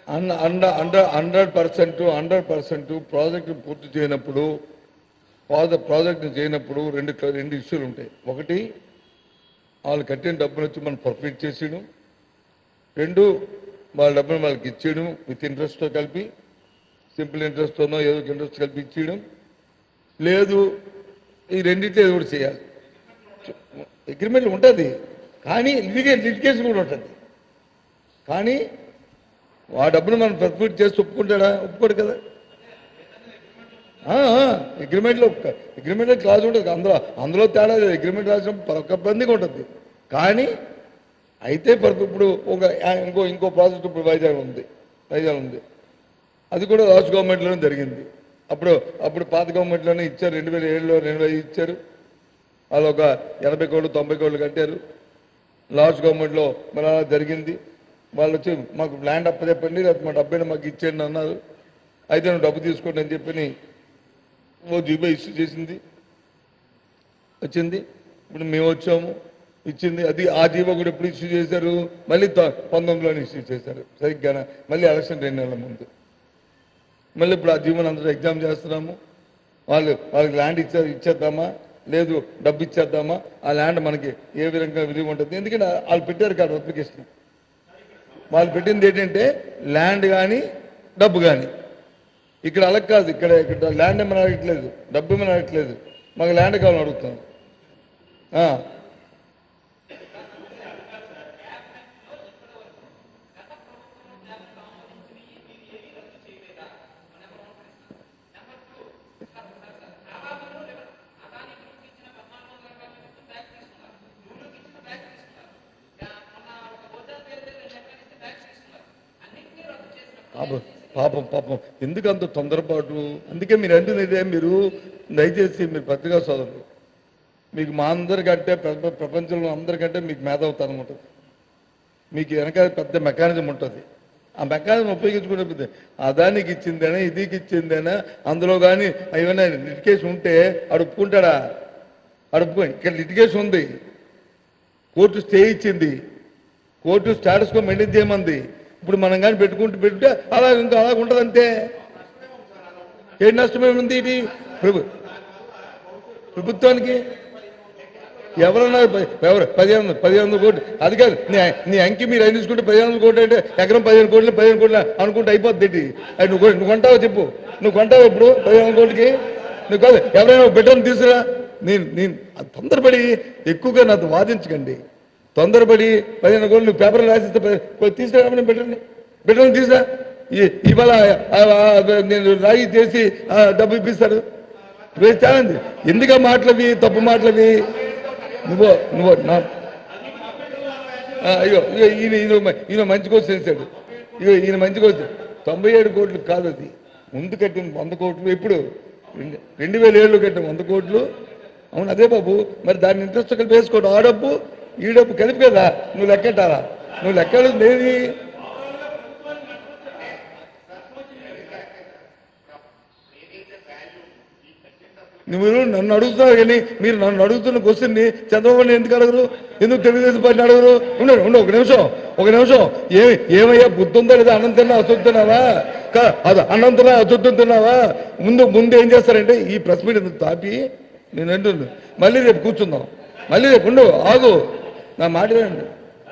అన్న అండ under hundred percent hundred percent project పూర్తి చేయనప్పుడు ప్రాజెక్ట్ ప్రాజెక్ట్ చేయనప్పుడు రెండు రెండు ఇష్యూలు ఉంటాయి ఒకటి వాళ్ళు కట్టిన డబ్బులు వచ్చి మనం పర్ఫెక్ట్ చేసేయడం రెండు వాళ్ళ డబ్బులు వాళ్ళకి ఇచ్చేయడం విత్ ఇంట్రెస్ట్తో కలిపి సింపుల్ ఇంట్రెస్ట్తోనో ఏదో ఒక ఇంట్రెస్ట్ కలిపి ఇచ్చేయడం లేదు ఈ రెండింటిలో ఏదో ఒకటి చేయాలి అగ్రిమెంట్ ఉంటుంది కానీ లిటిగే లిటికేషన్ కూడా ఉంటుంది కానీ ఆ డబ్బును మనం పర్ఫెక్ట్ చేసి ఒప్పుకుంటాడా ఒప్పుకోడు కదా అగ్రిమెంట్లో అగ్రిమెంట్లో క్లాజ్ ఉంటుంది అందులో అందులో తేడా లేదు అగ్రిమెంట్ రాసినప్పుడు ఒక ఇబ్బందిగా ఉంటుంది కానీ అయితే పర్ఫెక్ట్ ఇప్పుడు ఒక ఆ, ఇంకో ఇంకో ప్రాజెక్ట్ ఇప్పుడు వైజాగ్ ఉంది వైజాగ్ ఉంది అది కూడా రాష్ట్ర గవర్నమెంట్లోనే జరిగింది అప్పుడు అప్పుడు పాత గవర్నమెంట్లోనే ఇచ్చారు రెండు వేల ఏడులో రెండు వేలు ఇచ్చారు వాళ్ళు ఒక ఎనభై కోట్లు తొంభై కోట్లు కట్టారు లాస్ట్ గవర్నమెంట్లో మరి అలా జరిగింది వాళ్ళు వచ్చి మాకు ల్యాండ్ అప్పచెప్పండి లేకపోతే మా డబ్బైనా మాకు ఇచ్చేయండి అన్నారు అయితే నువ్వు డబ్బు తీసుకోండి అని చెప్పని ఓ జీబో ఇష్యూ చేసింది వచ్చింది ఇప్పుడు మేము వచ్చాము ఇచ్చింది అది ఆ జీవో కూడా ఎప్పుడు ఇష్యూ చేశారు మళ్ళీ తొ- పంతొమ్మిదిలోనే ఇష్యూ చేశారు సరిగ్గా మళ్ళీ ఎలక్షన్ రెండు నెలల ముందు మళ్ళీ ఇప్పుడు ఆ జీవోని అందరూ ఎగ్జామ్ చేస్తున్నాము వాళ్ళు వాళ్ళకి ల్యాండ్ ఇచ్చే ఇచ్చేద్దామా లేదు డబ్బు ఇచ్చేద్దామా ఆ ల్యాండ్ మనకి ఏ విధంగా విలువ ఉంటుంది ఎందుకంటే వాళ్ళు పెట్టారు కాదు అప్లికేషన్ వాళ్ళు పెట్టింది ఏంటంటే ల్యాండ్ కానీ డబ్బు కానీ ఇక్కడ అలా కాదు ఇక్కడ ఇక్కడ ల్యాండ్ ఏమైనా అడగట్లేదు డబ్బు ఏమైనా అడగట్లేదు మాకు ల్యాండ్ కావాలని అడుగుతాం ఆ. పాపం పాపం పాపం ఎందుకు అంత తొందరపాటు అందుకే మీరు అంటుంది ఇదే మీరు దయచేసి మీరు పత్రికా సోదరులు మీకు మా అందరికంటే ప్ర- ప్రపంచంలో అందరికంటే మీకు మేధావుతనం ఉంటుంది మీకు వెనక పెద్ద మెకానిజం ఉంటుంది ఆ మెకానిజం ఉపయోగించుకునే అదానికి ఇచ్చిందేనా ఇదికి ఇచ్చిందేనా అందులో కానీ ఏమైనా లిటికేషన్ ఉంటే అడుపుకుంటాడా అడుపుకో ఇక్కడ లిటికేషన్ ఉంది కోర్టు స్టే ఇచ్చింది కోర్టు స్టాటస్ కో మెయింటైన్ చేయమంది ఇప్పుడు మనం కానీ పెట్టుకుంటూ పెట్టుకుంటే అలా ఇంకా అలా ఉంటుంది అంతే ఏం నష్టమే ఉంది ఇది ప్రభు ప్రభుత్వానికి ఎవరన్నారు ప- ఎవరు పదిహేను వందలు పదిహేను వందల కోట్లు అది కాదు నీ నీ అంకి మీరు అయిన తీసుకుంటే పదిహేను వందల కోట్లు అంటే ఎకరం పదిహేను కోట్లు పదిహేను కోట్లు అనుకుంటే అయిపోద్ది ఏంటి? అది నువ్వు కొ- నువ్వు కొంటావో చెప్పు నువ్వు కొంటావు ఇప్పుడు పదిహేను వందల కోట్లకి నువ్వు కాదు ఎవరైనా బిడ్డను తీసుకురా నేను నేను అది తొందరపడి ఎక్కువగా నాతో వాదించకండి తొందరపడి పదిహేను కోట్లు నువ్వు పేపర్ రాసిస్తే పది- పోయి తీసుకురా నేను బిడ్డని బిడ్డను తీసుకురా ఈ- ఇవాళ ఆ, ఆ, నేను రాయి చేసి ఆ, డబ్బు ఇప్పిస్తారు ఇవి ఛాలెంజ్ ఎందుకు మాటలవి తప్పు మాటలవి నువ్వు నువ్వు నా ఆ, అయ్యో ఇగో ఈయన ఈయన మ- ఈయన మంచి కోర్సు చేశాడు ఇగో ఈయన మంచి కోర్సు తొంభై ఏడు కోట్లు కాదు అది ముందు కట్టిన వంద కోట్లు ఎప్పుడు రెండు- రెండు వేల ఏళ్ళు కట్టిన వంద కోట్లు అవును అదే బాబు మరి దాన్ని ఇంట్రెస్ట్ కలిపి వేసుకోవడం ఆ డబ్బు ఈ డబ్బు కలిపి కదా నువ్వు లెక్కెట్టాలా నువ్వు లెక్కలు లేని నువ్వు నన్ను అడుగుతున్నావు కానీ మీరు నన్ను అడుగుతున్న క్వశ్చన్ని చంద్రబాబు నాయుడు ఎందుకు అడగరు ఎందుకు తెలుగుదేశం పార్టీ అడగరు ఉండండి ఉండు ఒక నిమిషం ఒక నిమిషం ఏ ఏమయ్యా బుద్ధి ఉందా లేదా అన్నం తిన్నా అశుద్ధి తిన్నావా కా- అది అన్నం తిన్నా అశుద్ధం తిన్నావా ముందు ముందు ఏం చేస్తారంటే ఈ ప్రెస్ మీట్ ఎందుకు తాపి నేను అంటున్నాను మళ్ళీ రేపు కూర్చుందాం మళ్ళీ రేపు ఉండు ఆగు నా మాట వినండి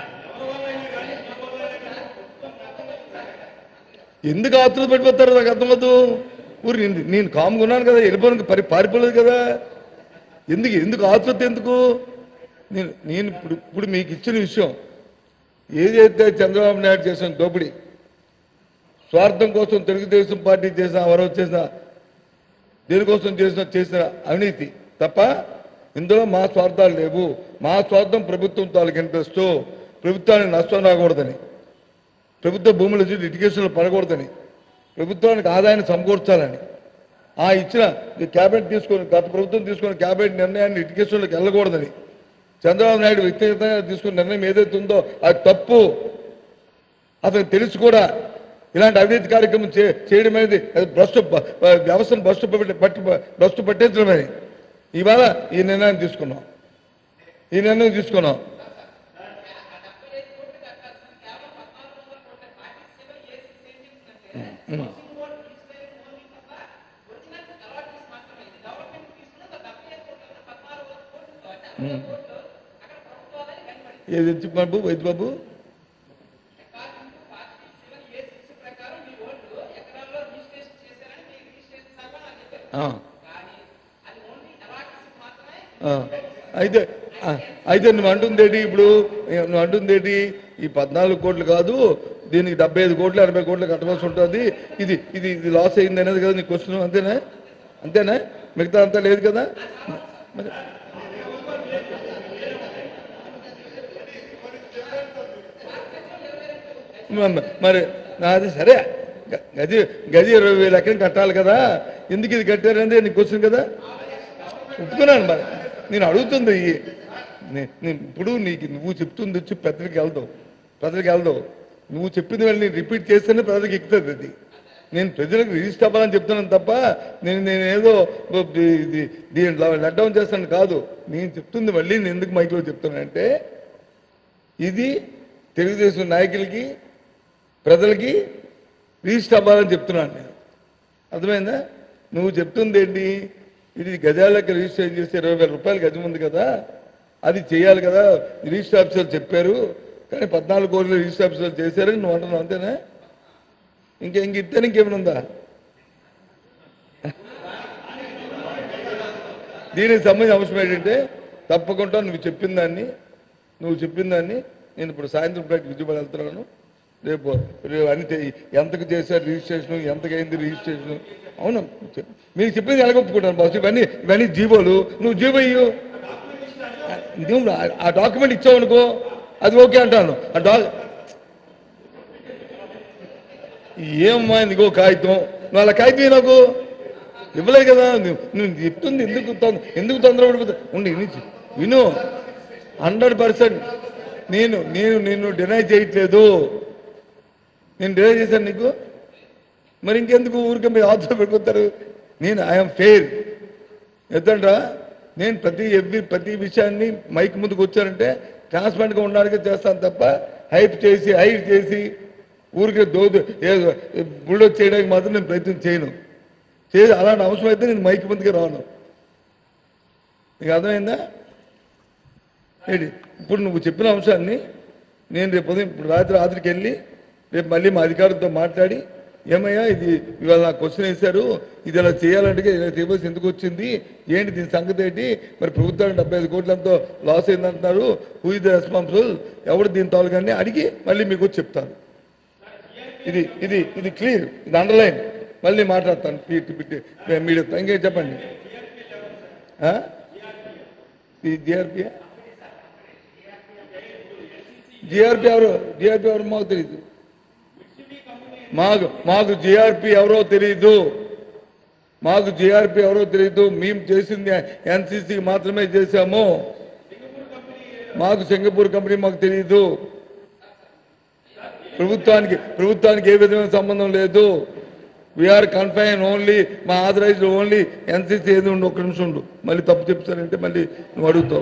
ఎందుకు ఆతులు పెట్టిపోతారు నాకు అర్థమవుతూ ఊరి నేను నేను కామ్గా ఉన్నాను కదా వెళ్ళిపోను పరి పారిపోలేదు కదా ఎందుకు ఎందుకు ఆతృత ఎందుకు నేను నేను ఇప్పుడు ఇప్పుడు మీకు ఇచ్చిన విషయం ఏదైతే చంద్రబాబు నాయుడు చేసిన దోపిడీ స్వార్థం కోసం తెలుగుదేశం పార్టీ చేసిన ఎవరో చేసిన దేనికోసం చేసిన చేసిన అవినీతి తప్ప ఇందులో మా స్వార్థాలు లేవు మా స్వార్థం ప్రభుత్వం తాలూకు ఇంట్రెస్ట్ ప్రభుత్వానికి నష్టం రాకూడదని ప్రభుత్వ భూముల లిటిగేషన్లు పడకూడదని ప్రభుత్వానికి ఆదాయాన్ని సమకూర్చాలని ఆ ఇచ్చిన ఈ క్యాబినెట్ తీసుకొని గత ప్రభుత్వం తీసుకున్న క్యాబినెట్ నిర్ణయాన్ని లిటిగేషన్లకు వెళ్ళకూడదని చంద్రబాబు నాయుడు వ్యక్తిగతంగా తీసుకున్న నిర్ణయం ఏదైతే ఉందో అది తప్పు అతను తెలిసి కూడా ఇలాంటి అవినీతి కార్యక్రమం చే చేయడం అనేది అది భ్రష్టు ప- ప- వ్యవస్థను భ్రష్టు పట్టి పట్టి భ్రష్టు పట్టించడమని ఇవాళ ఈ నిర్ణయం తీసుకున్నాం ఈ నిర్ణయం తీసుకున్నాం ఏది వచ్చి బాబు వైద్య బాబు ఆ. ఆ. అయితే ఆ, అయితే నువ్వు అంటుందేటి ఇప్పుడు నువ్వు అంటుందేటి ఈ పద్నాలుగు కోట్లు కాదు దీనికి డెబ్బై ఐదు కోట్లు ఎనభై కోట్లు కట్టవలసి ఉంటుంది ఇది ఇది ఇది లాస్ అయింది అనేది కదా నీ క్వశ్చన్ అంతేనా అంతేనా మిగతా అంతా లేదు కదా మరి మ- మరి నాది సరే గ- గది గది ఇరవై వేలు ఎక్కడ కట్టాలి కదా ఎందుకు ఇది కట్టారంటే నీకు క్వశ్చన్ కదా ఒప్పుకున్నాను మరి నేను అడుగుతుంది ఈ- నే- నేను ఇప్పుడు నీకు నువ్వు చెప్తుంది వచ్చి పెద్దలకి వెళ్దావు పెద్దలకి వెళ్దావు నువ్వు చెప్పింది వెళ్ళి నేను రిపీట్ చేస్తేనే పెద్దలకి ఎక్కుతుంది అది నేను ప్రజలకు రిజిస్టర్ అవ్వాలని చెప్తున్నాను తప్ప నేను నేను ఏదో ఇది దీంట్లో లెట్ డౌన్ చేస్తాను కాదు నేను చెప్తుంది మళ్ళీ నేను ఎందుకు మైక్లో చెప్తున్నానంటే ఇది తెలుగుదేశం నాయకులకి ప్రజలకి రిజిస్టర్ అవ్వాలని చెప్తున్నాను నేను అర్థమైందా నువ్వు చెప్తుంది ఏంటి ఇది గజాలకి రిజిస్టర్ చేస్తే ఇరవై వేల రూపాయలు గజం ఉంది కదా అది చేయాలి కదా రిజిస్టర్ ఆఫీసర్ చెప్పారు కానీ పద్నాలుగు కోట్లు రిజిస్టర్ ఆఫీసర్ చేశారని నువ్వు అంటున్నావు అంతేనా ఇంకా ఇంక ఇస్తే ఇంకేమైనా ఉందా దీనికి సంబంధించిన అంశం ఏంటంటే తప్పకుండా నువ్వు చెప్పిన దాన్ని నువ్వు చెప్పిన దాన్ని నేను ఇప్పుడు సాయంత్రం బయట విజయవాడ వెళ్తున్నాను రేపు రేపు అన్ని తె- ఎంతకు చేశారు రిజిస్ట్రేషన్ ఎంతకైంది రిజిస్ట్రేషన్ అవును చెప్- మీకు చెప్పింది ఎలాగొప్పుకుంటాను బాస్ ఇవన్నీ ఇవన్నీ జీవోలు నువ్వు జీవో ఇయ్యు నువ్వు ఆ- ఆ డాక్యుమెంట్ ఇచ్చావు అనుకో అది ఓకే అంటాను ఆ డా ఏమమ్మా ఇదిగో కాగితం నువ్వు అలా కాగితం ఇయ్యి నాకు ఇవ్వలేదు కదా నువ్వు నువ్వు చెప్తుంది ఎందుకు తొంద- ఎందుకు తొందరపడిపోతా ఉండి విని విను హండ్రెడ్ పర్సెంట్ నేను నేను నిన్ను డినై చేయట్లేదు నేను డినై చేశాను నీకు మరి ఇంకెందుకు ఊరికే మీరు ఆత్మ పెట్టుకుంటారు నేను ఐఎమ్ ఫెయిర్ ఎద్దండ్రా నేను ప్రతి ఎవ్రీ ప్రతి విషయాన్ని మైక్ ముందుకు వచ్చానంటే ట్రాన్స్పరెంట్గా ఉండడానికి చేస్తాను తప్ప హైప్ చేసి హైట్ చేసి ఊరికే దోదు ఏదో బుల్డోజ్ చేయడానికి మాత్రం నేను ప్రయత్నం చేయను చేసి అలాంటి అవసరం అయితే నేను మైక్ ముందుకే రాను నీకు అర్థమైందా ఏంటి ఇప్పుడు నువ్వు చెప్పిన అంశాన్ని నేను రేపు ఉదయం ఇప్పుడు రాత్రి రాత్రికి వెళ్ళి రేపు మళ్ళీ మా అధికారులతో మాట్లాడి ఏమయ్యా ఇది ఇవాళ నాకు క్వశ్చన్ వేశారు ఇది ఇలా చేయాలంటే ఇలా చేయవలసి ఎందుకు వచ్చింది ఏంటి దీని సంగతి ఏంటి మరి ప్రభుత్వానికి డెబ్బై ఐదు కోట్లంతో లాస్ అయిందంటున్నారు హూ ఇస్ ద రెస్పాన్సిబుల్ ఎవరు దీని తాలూకాన్ని అడిగి మళ్ళీ మీకు వచ్చి చెప్తాను ఇది ఇది ఇది క్లియర్ ఇది అండర్లైన్ మళ్ళీ మాట్లాడతాను మీరు ఇంకేం చెప్పండి ఆ? ఈ జిఆర్పి జిఆర్పి ఎవరు జిఆర్పి ఎవరు మాకు తెలియదు మాకు మాకు జిఆర్పి ఎవరో తెలియదు మాకు జిఆర్పి ఎవరో తెలియదు మేము చేసింది ఎన్సీసీకి మాత్రమే చేశాము మాకు సింగపూర్ కంపెనీ మాకు తెలియదు ప్రభుత్వానికి ప్రభుత్వానికి ఏ విధమైన సంబంధం లేదు వీఆర్ కన్ఫైన్ ఓన్లీ మా ఆథరైజ్డ్ ఓన్లీ ఎన్సీసీ ఏది ఉండు ఒక్క నిమిషం ఉండు మళ్ళీ తప్పు చెప్తానంటే మళ్ళీ నువ్వు అడుగుతావు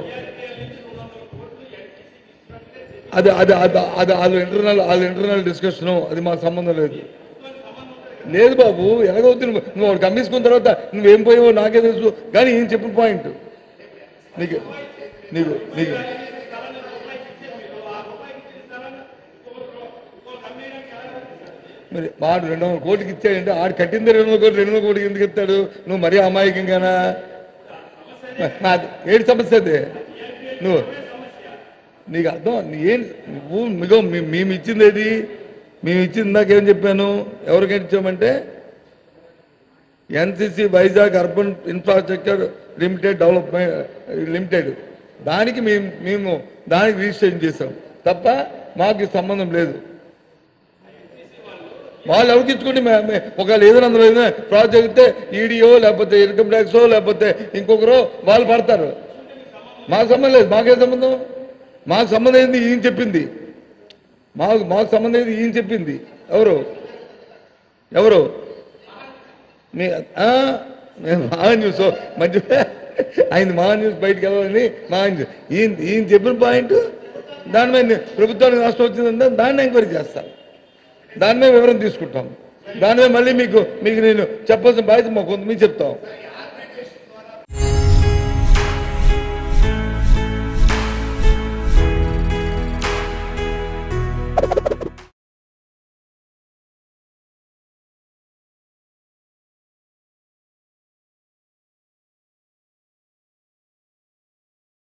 అది అది అది అది వాళ్ళ ఇంటర్నల్ వాళ్ళ ఇంటర్నల్ డిస్కషన్ అది మాకు సంబంధం లేదు లేదు బాబు ఎలాగవుతుంది నువ్వు నువ్వు వాడు కమ్మేసుకున్న తర్వాత నువ్వేం పోయావో నాకే తెలుసు కానీ ఏం చెప్పిన పాయింట్ నీకు నీకు నీకు మరి వాడు రెండు వందల కోటికి ఇచ్చాడంటే ఆడు కట్టింది రెండు వందల కోటి రెండు వందల కోటికి ఎందుకు ఇస్తాడు నువ్వు మరీ అమాయకంగానా మరి నాది ఏడు సమస్య అది నువ్వు నీకు అర్థం నీ ఏం నువ్వు మిగో మీ- మేము ఇచ్చింది ఏది మేము ఇచ్చింది ఇందాక ఏం చెప్పాను ఎవరికి ఇచ్చామంటే NCC Vizag urban infrastructure limited development limited దానికి మేము మేము దానికి రిజిస్ట్రేషన్ చేసాం తప్ప మాకు ఈ సంబంధం లేదు వాళ్ళు ఎవరికి ఇచ్చుకుంటే మే- మే- ఒకవేళ ఏదైనా అందులో ఏదైనా ప్రాజెక్ట్ ఈడీఓ లేకపోతే ఇన్కమ్ ట్యాక్స్ లేకపోతే ఇంకొకరు వాళ్ళు పడతారు మాకు సంబంధం లేదు మాకేం సంబంధం మాకు సంబంధం ఏంది ఈయన చెప్పింది మాకు మాకు సంబంధం ఏంది ఈయన చెప్పింది ఎవరు ఎవరు మీ ఆ, నేను మహా న్యూస్ మంచి ఆయన మహా న్యూస్ బయటకు వెళ్ళాలని మహా న్యూస్ ఈయన ఈయన చెప్పిన పాయింట్ దాని మీద ప్రభుత్వానికి నష్టం వచ్చిందంటే దాన్ని ఎంక్వైరీ చేస్తాను దాని మీద వివరం తీసుకుంటాం దానివే మళ్ళీ మీకు మీకు నేను చెప్పాల్సిన బాధ్యత మాకు ఉంది మీకు చెప్తాం